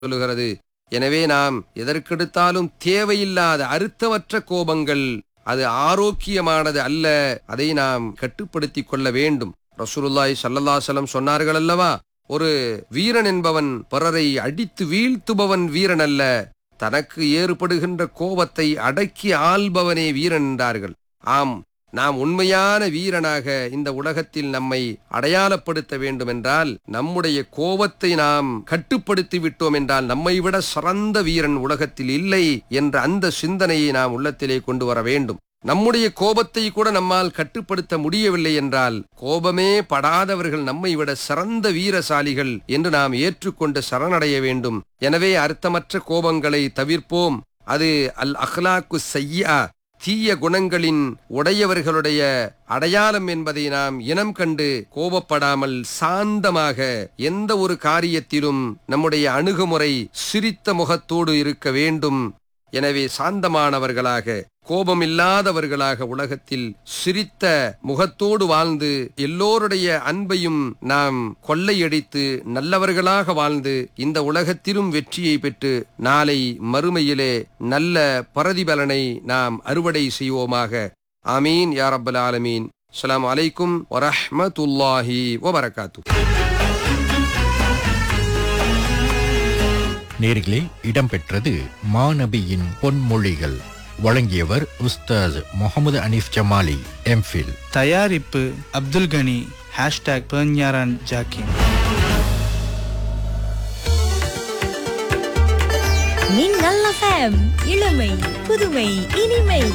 சொல்லுகிறது எனவே நாம் எதற்கெடுத்தாலும் தேவையில்லாத அர்த்தமற்ற கோபங்கள் அது ஆரோக்கியமானது அல்ல அதை நாம் கட்டுப்படுத்திக் கொள்ள வேண்டும் ரசூலுல்லாஹி ஸல்லல்லாஹு அலைஹி வஸல்லம் சொன்னார்கள் அல்லவா ஒரு வீரன் என்பவன் பிறரை அடித்து வீழ்த்துபவன் வீரன் அல்ல தனக்கு ஏற்படுகின்ற கோபத்தை அடக்கி ஆள்பவனே வீரன் என்றார்கள் ஆம் நாம் உண்மையான வீரனாக இந்த உலகத்தில் நம்மை அடையாளப்படுத்த வேண்டும் என்றால் நம்முடைய கோபத்தை நாம் கட்டுப்படுத்தி விட்டோம் என்றால் நம்மை விட சிறந்த வீரன் உலகத்தில் இல்லை என்ற அந்த சிந்தனையை நாம் உள்ளத்திலே கொண்டு வர வேண்டும் நம்முடைய கோபத்தை கூட நம்மால் கட்டுப்படுத்த முடியவில்லை என்றால் கோபமே படாதவர்கள் நம்மை விட சிறந்த வீரசாலிகள் என்று நாம் ஏற்றுக்கொண்டு சரணடைய வேண்டும் எனவே அர்த்தமற்ற கோபங்களை தவிர்ப்போம் அது அல் அஹ்லாக்கு செய்யா தீய குணங்களின் உடையவர்களுடைய அடையாளம் என்பதை நாம் இனம் கண்டு கோபப்படாமல் சாந்தமாக எந்த ஒரு காரியத்திலும் நம்முடைய அணுகுமுறை சிரித்த முகத்தோடு இருக்க வேண்டும் எனவே சாந்தமானவர்களாக கோபமில்லாதவர்களாக உலகத்தில் சிரித்த முகத்தோடு வாழ்ந்து எல்லோருடைய அன்பையும் நாம் கொள்ளையடித்து நல்லவர்களாக வாழ்ந்து இந்த உலகத்திலும் வெற்றியை பெற்று நாளை மறுமையிலே நல்ல பிரதிபலனை நாம் அறுவடை செய்வோமாக ஆமீன் யா ரப்பல் ஆலமீன் அஸ்ஸலாமு அலைக்கும் வரஹ்மத்துல்லாஹி வபரகாத்து நேர்களே இடம்பெற்றது மாநபியின் பொன்மொழிகள் வழங்கியவர் உஸ்தாஸ் முகமது அனீஃப் ஜமாலி எம்ஃபில் தயாரிப்பு அப்துல் கனி ஹேஷ்டாக் பெர்ஞாரான் ஜாக்கின் நீங்கள் FM இளமை புதுமை இனிமை